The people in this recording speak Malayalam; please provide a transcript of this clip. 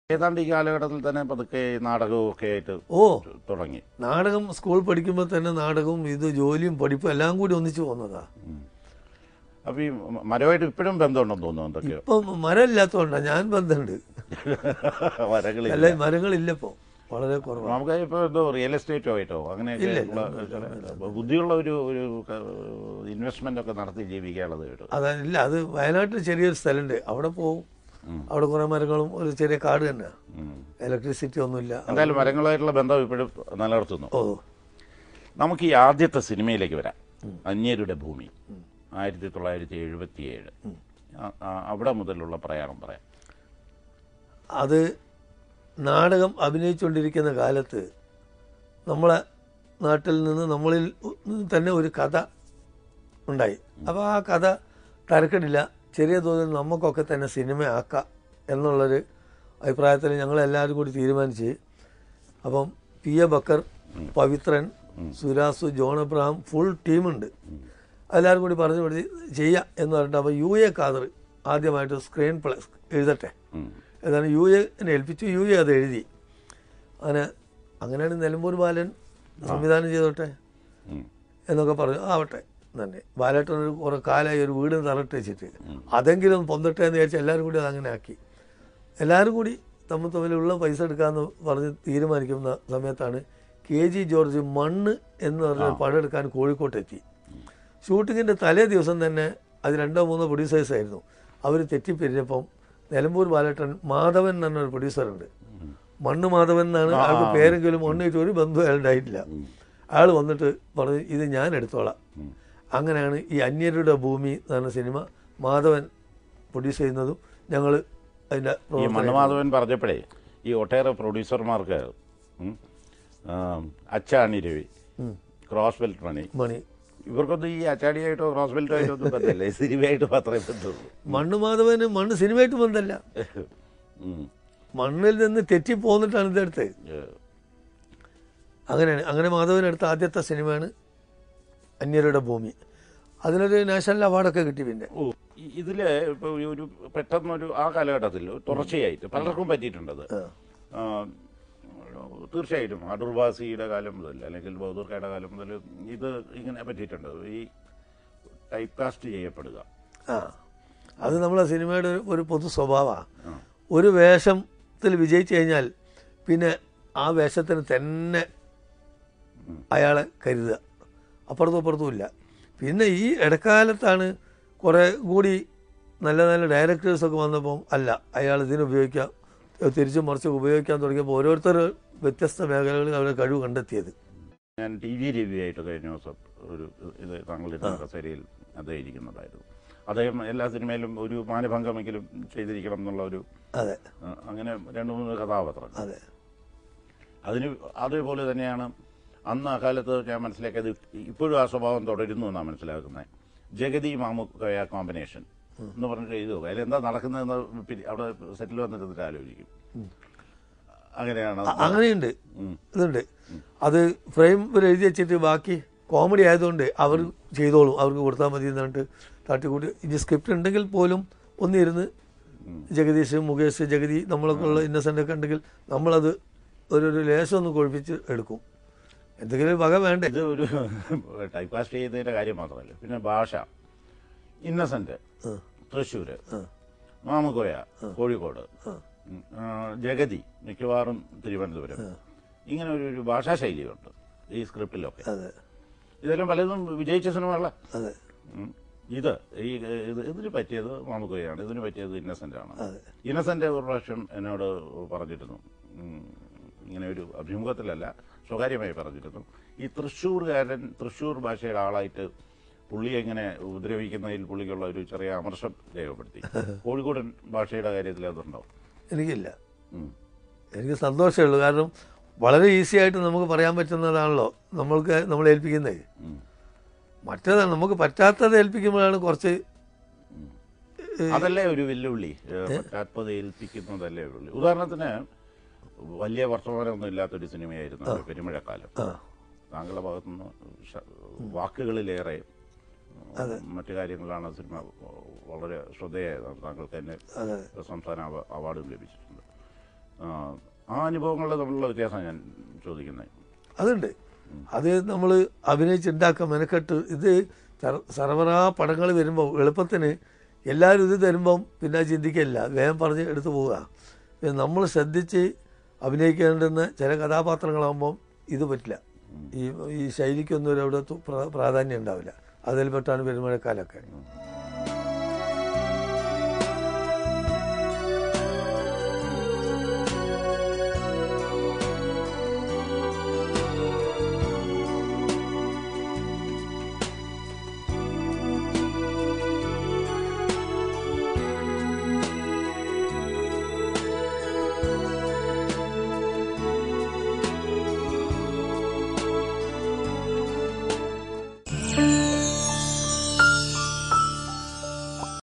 ഏതാണ്ട് ഈ കാലഘട്ടത്തിൽ തന്നെ പതുക്കെ ഈ നാടകവും ഒക്കെ ആയിട്ട് ഓ തുടങ്ങി നാടകം സ്കൂൾ പഠിക്കുമ്പോൾ തന്നെ നാടകവും ഇത് ജോലിയും പഠിപ്പും എല്ലാം കൂടി ഒന്നിച്ചു പോകുന്നതാ അപ്പൊ ഈ മരമായിട്ട് ഇപ്പോഴും ബന്ധമുണ്ടെന്ന് തോന്നുന്നു എന്തൊക്കെയോ ഇപ്പം മരമില്ലാത്തതുകൊണ്ടാണ് ഞാൻ ബന്ധമുണ്ട് മരങ്ങളിൽ അല്ല മരങ്ങളില്ല ഇപ്പോൾ വളരെ കുറവാണ് നമുക്ക് ഇപ്പൊ എന്തോ റിയൽ എസ്റ്റേറ്റോ ആയിട്ടോ അങ്ങനെയൊക്കെ ഇല്ല, ഉള്ള ചില ബുദ്ധിയുള്ള ഒരു ഒരു ഇൻവെസ്റ്റ്മെന്റ് ഒക്കെ നടത്തി ജീവിക്കാനുള്ളത് കേട്ടോ അതല്ല അത് വയനാട്ടിൽ ചെറിയൊരു സ്ഥലമുണ്ട് അവിടെ പോകും അവിടെ കുറേ മരങ്ങളും ഒരു ചെറിയ കാട് തന്നെ ഉം. ഇലക്ട്രിസിറ്റി ഒന്നുമില്ല എന്തായാലും മരങ്ങളായിട്ടുള്ള ബന്ധം ഇപ്പോഴും നിലനിർത്തുന്നു ഓ നമുക്ക് ഈ ആദ്യത്തെ സിനിമയിലേക്ക് വരാം അന്യരുടെ ഭൂമി ആയിരത്തി തൊള്ളായിരത്തി എഴുപത്തി ഏഴ് അവിടെ മുതലുള്ള പ്രയാണം പറയാം അത് നാടകം അഭിനയിച്ചുകൊണ്ടിരിക്കുന്ന കാലത്ത് നമ്മളെ നാട്ടിൽ നിന്ന് നമ്മളിൽ തന്നെ ഒരു കഥ ഉണ്ടായി അപ്പോൾ ആ കഥ തരക്കെടില്ല ചെറിയ തോതിൽ നമുക്കൊക്കെ തന്നെ സിനിമയാക്കാം എന്നുള്ളൊരു അഭിപ്രായത്തിൽ ഞങ്ങളെല്ലാവരും കൂടി തീരുമാനിച്ച് അപ്പം P A Backer Pavithran Surasu John Abraham full ടീമുണ്ട് എല്ലാവരും കൂടി പറഞ്ഞു പഠിച്ച് ചെയ്യാം എന്ന് പറഞ്ഞിട്ട് അപ്പോൾ യു എ ഖാദർ ആദ്യമായിട്ട് സ്ക്രീൻ പ്ലേ എഴുതട്ടെ ഉം. ഏതാണ് യു എനെ ഏൽപ്പിച്ചു യു എ അത് എഴുതി അങ്ങനെ അങ്ങനെയാണ് നിലമ്പൂർ ബാലൻ സംവിധാനം ചെയ്തോട്ടെ ഉം. എന്നൊക്കെ പറഞ്ഞു ആവട്ടെ തന്നെ ബാലേട്ടൻ ഒരു കുറെ കാലമായി ഒരു വീട് തറട്ട് വെച്ചിട്ട് അതെങ്കിലും ഒന്ന് പൊന്തട്ടെ എന്ന് വിചാരിച്ച് എല്ലാവരും കൂടി അതങ്ങനെ ആക്കി എല്ലാവരും കൂടി തമ്മിൽ തമ്മിലുള്ള പൈസ എടുക്കാമെന്ന് പറഞ്ഞ് തീരുമാനിക്കുന്ന സമയത്താണ് കെ ജി ജോർജ് മണ്ണ് എന്ന് പറഞ്ഞ പടം എടുക്കാൻ കോഴിക്കോട്ടെത്തി ഷൂട്ടിങ്ങിൻ്റെ തലേ ദിവസം തന്നെ അത് രണ്ടോ മൂന്നോ പ്രൊഡ്യൂസേഴ്സ് ആയിരുന്നു അവർ തെറ്റിപ്പിരിഞ്ഞപ്പം നിലമ്പൂർ ബാലേട്ടൻ മാധവൻ എന്ന് പറഞ്ഞൊരു പ്രൊഡ്യൂസറുണ്ട് മണ്ണ് മാധവൻ എന്നാണ് ആൾക്ക് പേരെങ്കിലും മണ്ണായിട്ട് ഒരു ബന്ധവും അയാൾ ഉണ്ടായിട്ടില്ല അയാൾ വന്നിട്ട് പറഞ്ഞു ഇത് ഞാൻ എടുത്തോളാം അങ്ങനെയാണ് ഈ അന്യരുടെ ഭൂമി എന്ന് പറഞ്ഞ സിനിമ മാധവൻ പ്രൊഡ്യൂസ് ചെയ്യുന്നതും ഞങ്ങൾ അതിൻ്റെ ഈ മണ്ണുമാധവൻ പറഞ്ഞപ്പോഴേ ഈ ഒട്ടേറെ പ്രൊഡ്യൂസർമാർക്ക് ഉം, ആ, അച്ചാണി രവി ക്രോസ് ബെൽറ്റ് മണി മണി ഇവർക്കൊന്നും ഈ അച്ചാടിയായിട്ടോ ക്രോസ് ബെൽറ്റോ ആയിട്ടോ ഒന്നും ബന്ധമില്ല ഈ സിനിമയായിട്ട് മാത്രമേ ബന്ധമുള്ളൂ മണ്ണ് മാധവന് മണ്ണ് സിനിമയായിട്ട് ബന്ധമല്ല ഉം. മണ്ണിൽ നിന്ന് തെറ്റിപ്പോന്നിട്ടാണ് ഇതെടുത്തത് ഏ, അങ്ങനെയാണ് അങ്ങനെ മാധവൻ എടുത്ത ആദ്യത്തെ സിനിമയാണ് അന്യരുടെ ഭൂമി അതിനൊരു നാഷണൽ അവാർഡൊക്കെ കിട്ടി പിന്നെ ഓ, ഇ- ഇതില് ഇപ്പൊ ഈ ഒരു പെട്ടെന്നൊരു ആ കാലഘട്ടത്തിൽ തുടർച്ചയായിട്ട് പലർക്കും പറ്റിയിട്ടുണ്ടത് ആ, തീർച്ചയായിട്ടും അടൂർവാസിയുടെ കാലം മുതൽ അല്ലെങ്കിൽ ബഹദൂർക്കയുടെ കാലം മുതൽ ഇത് ഇങ്ങനെ പറ്റിയിട്ടുണ്ട് ഈ ടൈപ്പ് കാസ്റ്റ് ചെയ്യപ്പെടുക ആ അത് നമ്മളെ സിനിമയുടെ ഒരു- ഒരു പൊതു സ്വഭാവമാണ് ഒരു വേഷത്തിൽ വിജയിച്ചു കഴിഞ്ഞാൽ പിന്നെ ആ വേഷത്തിന് തന്നെ അയാളെ കരുതുക അപ്പുറത്തും അപ്പുറത്തും ഇല്ല പിന്നെ ഈ ഇടക്കാലത്താണ് കുറേ കൂടി നല്ല നല്ല ഡയറക്ടേഴ്സൊക്കെ വന്നപ്പം അല്ല അയാൾ ഇതിന് ഉപയോഗിക്കാം തിരിച്ചും മറിച്ചും ഉപയോഗിക്കാൻ തുടങ്ങിയപ്പോൾ ഓരോരുത്തർ വ്യത്യസ്ത മേഖലകളിൽ അവരുടെ കഴിവ് കണ്ടെത്തിയത് ഞാൻ ടി വി രവിയായിട്ട് കഴിഞ്ഞ ദിവസം ഒരു ഇത് താങ്കളുടെ കസേരയിൽ അദ്ദേഹം ഇരിക്കുന്നുണ്ടായിരുന്നു അദ്ദേഹം എല്ലാ സിനിമയിലും ഒരു മാനഭംഗമെങ്കിലും ചെയ്തിരിക്കണം എന്നുള്ള ഒരു അതെ ആ, അങ്ങനെ രണ്ട് മൂന്ന് കഥാപാത്രങ്ങൾ അതെ അതിന് അതേപോലെ തന്നെയാണ് അന്ന് ആ കാലത്ത് ഞാൻ മനസ്സിലാക്കിയത് ഇപ്പോഴും ആ സ്വഭാവം തുടരുന്നു എന്നാണ് മനസ്സിലാക്കുന്നത് ജഗതി മാമുക്കയ കോമ്പിനേഷൻ എന്ന് പറഞ്ഞിട്ട് എഴുതി നോക്കുക അതിലെന്താ നടക്കുന്നതെന്ന് പിന്നെ അവിടെ സെറ്റിൽ വന്നിട്ട് ആലോചിക്കും അങ്ങനെയാണ് അ- അങ്ങനെയുണ്ട് ഉം. ഇതുണ്ട് അത് ഫ്രെയിം ഇവർ എഴുതി വെച്ചിട്ട് ബാക്കി കോമഡി ആയതുകൊണ്ട് അവർ ചെയ്തോളും അവർക്ക് കൊടുത്താൽ മതി എന്ന് പറഞ്ഞിട്ട് തട്ടിക്കൂട്ടി ഇനി സ്ക്രിപ്റ്റ് ഉണ്ടെങ്കിൽ പോലും ഒന്നിരുന്ന് ജഗദീഷ് മുകേഷ് ജഗതി നമ്മളൊക്കെ ഉള്ള ഇന്നസെൻ്റ് ഒക്കെ ഉണ്ടെങ്കിൽ നമ്മളത് ഒരു ഒരു ലേശം ഒന്ന് കൊഴിപ്പിച്ച് എടുക്കും എന്തെങ്കിലും ഒരു വക വേണ്ടേ ഇത് ഒരു ടൈപ്പ് കാസ്റ്റ് ചെയ്യുന്നതിന്റെ കാര്യം മാത്രമല്ല പിന്നെ ഭാഷ ഇന്നസെന്റ് തൃശ്ശൂര് മാമുക്കോയ കോഴിക്കോട് ഉം, ആ, ജഗതി മിക്കവാറും തിരുവനന്തപുരം ഇങ്ങനെ ഒരു ഒരു ഭാഷാശൈലിയുണ്ട് ഈ സ്ക്രിപ്റ്റിലൊക്കെ അതെ ഇതെല്ലാം പലതും വിജയിച്ച സിനിമകളാ അതെ ഉം. ഇത് ഈ ഇത് ഇതിന് പറ്റിയത് മാമുക്കോയാണ് ഇതിന് പറ്റിയത് ഇന്നസെന്റ് ആണ് അതെ ഇന്നസെന്റ് ഒരു പ്രാവശ്യം എന്നോട് പറഞ്ഞിരുന്നു ഉം, ഇങ്ങനെ ഒരു അഭിമുഖത്തിലല്ല സ്വകാര്യമായി പറഞ്ഞിരുന്നു ഈ തൃശ്ശൂർകാരൻ തൃശ്ശൂർ ഭാഷയുടെ ആളായിട്ട് പുള്ളിയെ ഇങ്ങനെ ഉപദ്രവിക്കുന്നതിൽ പുള്ളിക്കുള്ള ഒരു ചെറിയ അമർഷം രേഖപ്പെടുത്തി കോഴിക്കോടൻ ഭാഷയുടെ കാര്യത്തിൽ അതുണ്ടോ എനിക്കില്ല ഉം. എനിക്ക് സന്തോഷമേ ഉള്ളൂ കാരണം വളരെ ഈസി ആയിട്ട് നമുക്ക് പറയാൻ പറ്റുന്നതാണല്ലോ നമ്മൾക്ക് നമ്മൾ ഏൽപ്പിക്കുന്നത് ഉം. മറ്റേതാണ് നമുക്ക് പറ്റാത്തത് ഏൽപ്പിക്കുമ്പോഴാണ് കുറച്ച് അതല്ലേ ഒരു വെല്ലുവിളി ഏഹ്, പറ്റാത്തത് ഏൽപ്പിക്കുന്നതല്ലേ ഒരു വെല്ലുവിളി ഉദാഹരണത്തിന് വലിയ വർത്തമാനമൊന്നും ഇല്ലാത്തൊരു സിനിമയായിരുന്നു പെരുമഴക്കാലം താങ്കളുടെ ഭാഗത്തുനിന്ന് ശ- വാക്കുകളിലേറെ മറ്റു കാര്യങ്ങളാണ് ആ സിനിമ വളരെ ശ്രദ്ധേയതാണ് താങ്കൾക്ക് തന്നെ അതെ സംസ്ഥാന അവ- അവാർഡും ലഭിച്ചിട്ടുണ്ട് ആ, ആ അനുഭവങ്ങളുടെ തമ്മിലുള്ള വ്യത്യാസം ഞാൻ ചോദിക്കുന്നത് അതുണ്ട് അത് നമ്മൾ അഭിനയിച്ചുണ്ടാക്കാൻ മെനക്കെട്ട് ഇത് സർ- സർവറാ പടങ്ങൾ വരുമ്പോൾ എളുപ്പത്തിന് എല്ലാവരും ഇത് തരുമ്പം പിന്നെ ചിന്തിക്കില്ല വേഗം പറഞ്ഞ് എടുത്തു പോവുക പിന്നെ നമ്മൾ ശ്രദ്ധിച്ച് അഭിനയിക്കേണ്ടുന്ന ചില കഥാപാത്രങ്ങളാകുമ്പം ഇത് പറ്റില്ല ഈ ഈ ശൈലിക്കൊന്നും ഒരു അവിടെ തു- പ്ര- പ്രാധാന്യം ഉണ്ടാവില്ല അതിൽപ്പെട്ടാണ് പെരുമഴക്കാലൊക്കെ